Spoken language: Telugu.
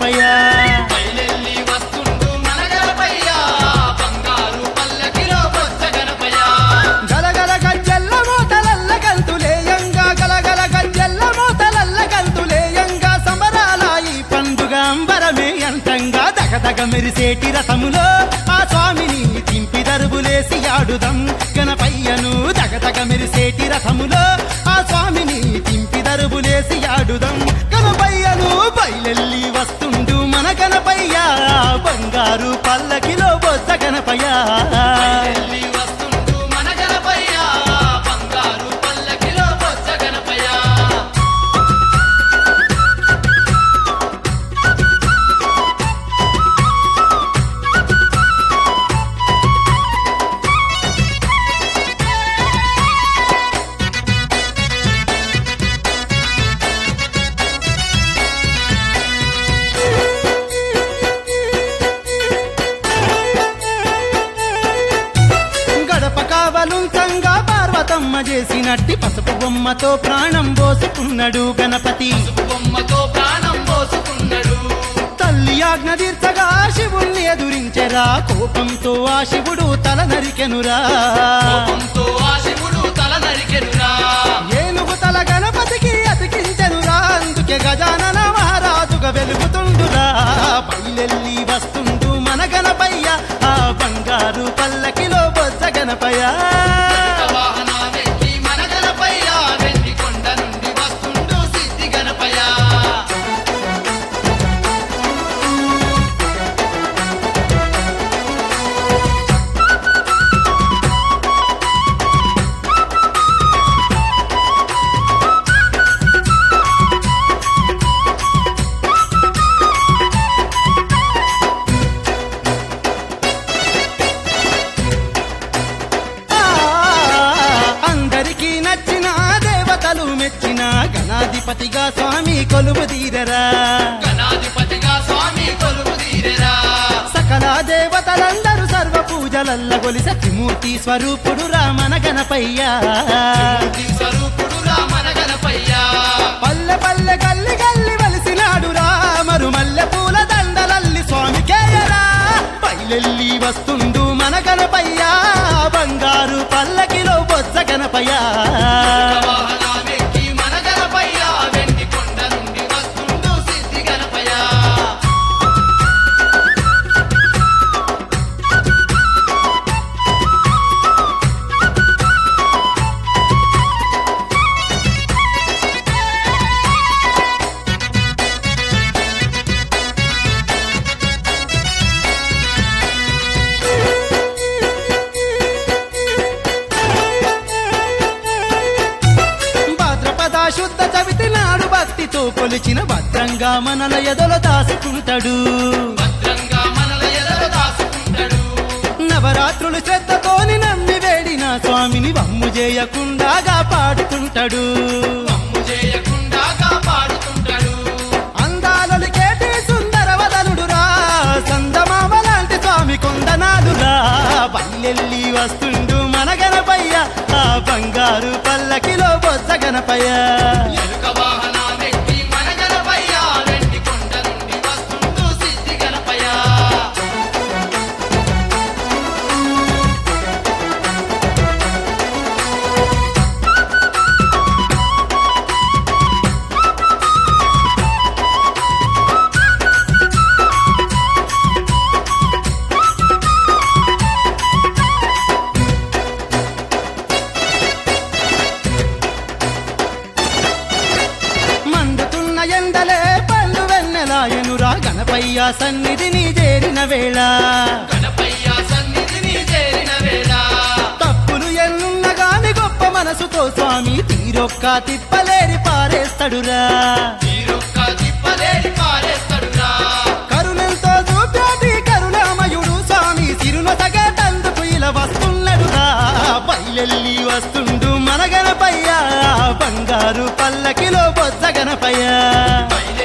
గణపయ్య బయలెల్లి వస్తుండు మన గణపయ్య బంగారు పల్లకిలో బొచ్చ గణపయ్య గలగల గజ్జెల్ల మూతలల్ల గంతులేయంగా గలగల గజ్జెల్ల మూతలల్ల గంతులేయంగా సమరాల ఈ పండుగ అంబరమే అంతంగా దగదగ మెరిసేటి రథములో ఆ స్వామిని తింపి దరుబులేసి ఆడుదం గణపయ్యను దగదగ మెరిసేటి రథములో ఆ స్వామిని తింపి దరుబులేసి ఆడుదం గణపయ్యను బయలెల్లి వస్తుండు మన గణపయ్య బంగారు పల్లకిలో బొత్త గణపయ్య బయలెల్లి వస్తుండు మన గణపయ్య బంగారు పల్లకిలో బొచ్చ గణపయ్య గడప కావలుంతంగా పార్వతమ్మ చేసినట్టి పసుపు బొమ్మతో ప్రాణం పోసుకున్నాడు గణపతి బొమ్మతో ప్రాణం పోసుకున్నాడు తల్లి ఆజ్ఞ తీర్చగా శివుణ్ణి ఎదురించెరా కోపంతో ఆ శివుడు తల నరికెనురా కోపంతో ఆ శివుడు తల నరికెనురా ఏనుగు తల గణపతికి అతికించెనురా అందుకే గజానన మహారాజుగా వెలుగుతుండురా బయలెల్లి వస్తుండు మన గణపయ్య ఆ బంగారు పల్లకిలో బొజ్జ గణపయ్య వాహనామెక్కి మన గణపయ్య వెండి కొండ నుండి వస్తుండు సిద్ధి గణపయ్య ఆ, అందరికీ నచ్చిన దేవతలు మెచ్చిన గణాధిపతిగా స్వామి కొలువు తీరరా గణాధిపతిగా స్వామి కొలువు తీరెరా సకల దేవతలందరూ సర్వ పూజలల్ల గొలి సత్యమూర్తి స్వరూపుడు రామన గణపయ్య మూర్తి స్వరూపుడు రామన గణపయ్య పల్లె పల్లె గల్లి గల్లి వలిసినాడు రామరు మల్లె పూల దండలల్లి స్వామికేయరా బయలెల్లి వస్తుండు మన గణపయ్య బంగారు పల్లకిలో బొత్స గణపయ్య వాహనామెక్కి మన గణపయ్య వెండి కొండ నుండి వస్తుండు సిద్ధి గణపయ్య భాద్రపద శుద్ధ చవితి నాడు భక్తితో కొలిచిన భద్రంగా మనల ఎదలో దాసుకుంటాడు భద్రంగా మనల ఎదర దాసుకుంటాడు నవరాత్రులు శ్రద్ధతోని నమ్మి వేడిన స్వామిని వమ్ము చేయకుండా పాడుతుంటాడు మమ్ము చేయకుండా కాపాడుతుంటాడు అందాలొలికేటి సుందర వదనుడురా సందమామ లాంటి స్వామి కొందనాలురా బయలెల్లి వస్తుండు మన గణపయ్య ఆ బంగారు పల్లకిలో బొత్స గణపయ్య ఎలుక వాహనామెక్కి మన గణపయ్య వెండి కొండ నుండి వస్తుండు సిద్ధి గణపయ్య మండుతున్న ఎండలే పళ్ళు వెన్నెలాయనురా గణపయ్య సన్నిధిని చేరిన వేళ గణపయ్య సన్నిధిని చేరిన వేళ తప్పులు ఎన్నున్న గాని గొప్ప మనసుతో స్వామి తీరొక్క తిప్పలేరి పారేస్తాడురా తీరొక్క తిప్పలేని పారేస్తాడురా కరుణంతో చూపాటి కరుణామయుడు స్వామి సిరునొసగా తందుకు ఇలా వస్తున్నాడురా బయలెల్లి వస్తుండు మన గణపయ్య బంగారు పల్లకిలో బొజ్జ గణపయ్య పైన